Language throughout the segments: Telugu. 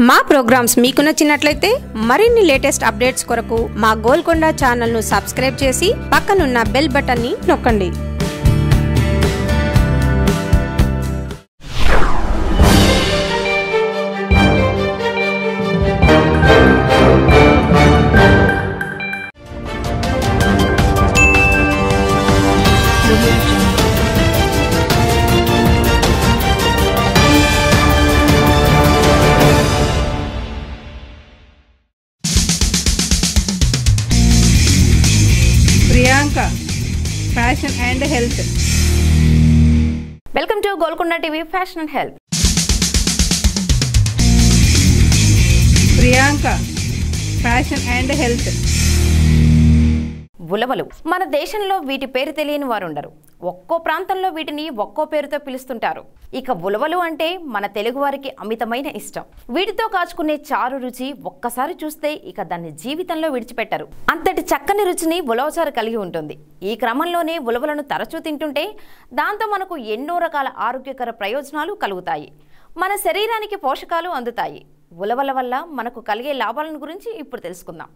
మా ప్రోగ్రామ్స్ మీకు నచ్చినట్లయితే మరిన్ని లేటెస్ట్ అప్డేట్స్ కొరకు మా గోల్కొండ ఛానల్ను సబ్స్క్రైబ్ చేసి పక్కనున్న బెల్ బటన్ని నొక్కండి Priyanka fashion and health welcome to Golconda TV fashion and health Priyanka fashion and health ఉలవలు మన దేశంలో వీటి పేరు తెలియని వారు ఉండరు ఒక్కో ప్రాంతంలో వీటిని ఒక్కో పేరుతో పిలుస్తుంటారు ఇక ఉలవలు అంటే మన తెలుగు వారికి అమితమైన ఇష్టం వీటితో కాచుకునే చారు రుచి ఒక్కసారి చూస్తే ఇక దాన్ని జీవితంలో విడిచిపెట్టరు అంతటి చక్కని రుచిని ఉలవచారు కలిగి ఉంటుంది ఈ క్రమంలోనే ఉలవలను తరచూ తింటుంటే దాంతో మనకు ఎన్నో రకాల ఆరోగ్యకర ప్రయోజనాలు కలుగుతాయి మన శరీరానికి పోషకాలు అందుతాయి ఉలవల వల్ల మనకు కలిగే లాభాలను గురించి ఇప్పుడు తెలుసుకుందాం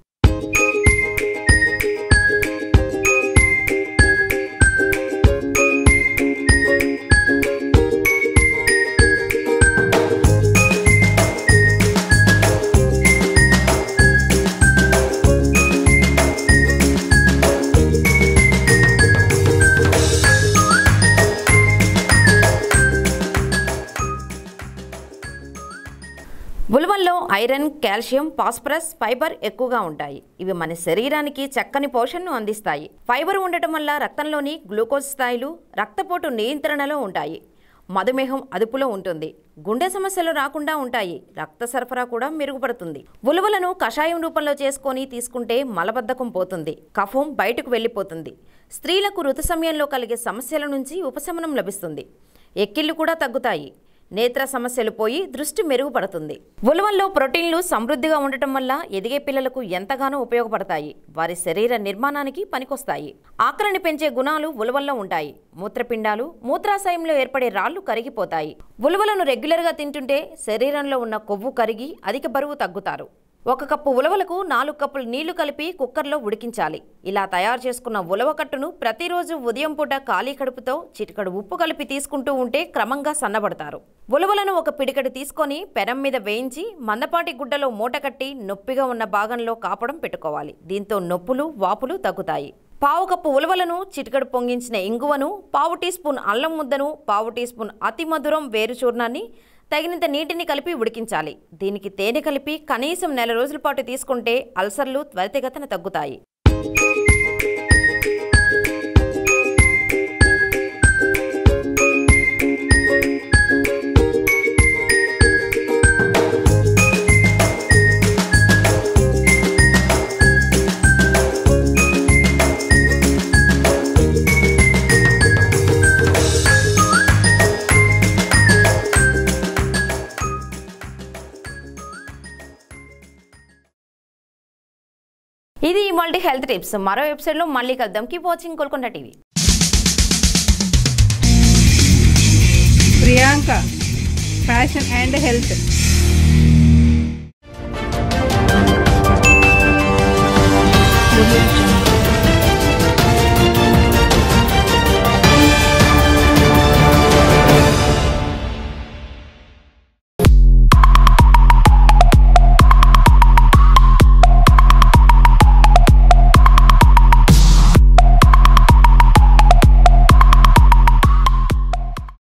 ఉలవల్లో ఐరన్ కాల్షియం ఫాస్ఫరస్ ఫైబర్ ఎక్కువగా ఉంటాయి ఇవి మన శరీరానికి చక్కని పోషణను అందిస్తాయి ఫైబర్ ఉండటం వల్ల రక్తంలోని గ్లూకోజ్ స్థాయిలు రక్తపోటు నియంత్రణలో ఉంటాయి మధుమేహం అదుపులో ఉంటుంది గుండె సమస్యలు రాకుండా ఉంటాయి రక్త సరఫరా కూడా మెరుగుపడుతుంది ఉలువలను కషాయం రూపంలో చేసుకొని తీసుకుంటే మలబద్ధకం పోతుంది కఫం బయటకు వెళ్ళిపోతుంది స్త్రీలకు ఋతు సమయంలో కలిగే సమస్యల నుంచి ఉపశమనం లభిస్తుంది ఎక్కిళ్ళు కూడా తగ్గుతాయి నేత్ర సమస్యలు పోయి దృష్టి మెరుగుపడుతుంది ఉలవల్లో ప్రోటీన్లు సమృద్ధిగా ఉండటం వల్ల ఎదిగే పిల్లలకు ఎంతగానో ఉపయోగపడతాయి వారి శరీర నిర్మాణానికి పనికొస్తాయి ఆకలిని పెంచే గుణాలు ఉలవల్లో ఉంటాయి మూత్రపిండాలు మూత్రాశయంలో ఏర్పడే రాళ్లు కరిగిపోతాయి ఉలవలను రెగ్యులర్గా తింటుంటే శరీరంలో ఉన్న కొవ్వు కరిగి అధిక బరువు తగ్గుతారు ఒక కప్పు ఉలవలకు నాలుగు కప్పులు నీళ్లు కలిపి కుక్కర్లో ఉడికించాలి ఇలా తయారు చేసుకున్న ఉలవ కట్టును ప్రతిరోజు ఉదయం పూట ఖాళీ కడుపుతో చిటికడు ఉప్పు కలిపి తీసుకుంటూ ఉంటే క్రమంగా సన్నబడతారు ఉలవలను ఒక పిడికడు తీసుకొని పెనం మీద వేయించి మందపాటి గుడ్డలో మూట కట్టి నొప్పిగా ఉన్న భాగంలో కాపడం పెట్టుకోవాలి దీంతో నొప్పులు వాపులు తగ్గుతాయి పావు కప్పు ఉలవలను చిటికడు పొంగించిన ఇంగువను పావు టీ స్పూన్ అల్లం ముద్దను పావు టీ స్పూన్ అతి మధురం వేరు చూర్ణాన్ని తగినంత నీటిని కలిపి ఉడికించాలి దీనికి తేనె కలిపి కనీసం నెల రోజుల పాటు తీసుకుంటే అల్సర్లు త్వరితగతిన తగ్గుతాయి ఇది ఇవాళ హెల్త్ టిప్స్ మరో వెబ్సైట్లో మళ్ళీ కలుద్దాం keep watching Golconda TV Priyanka fashion and health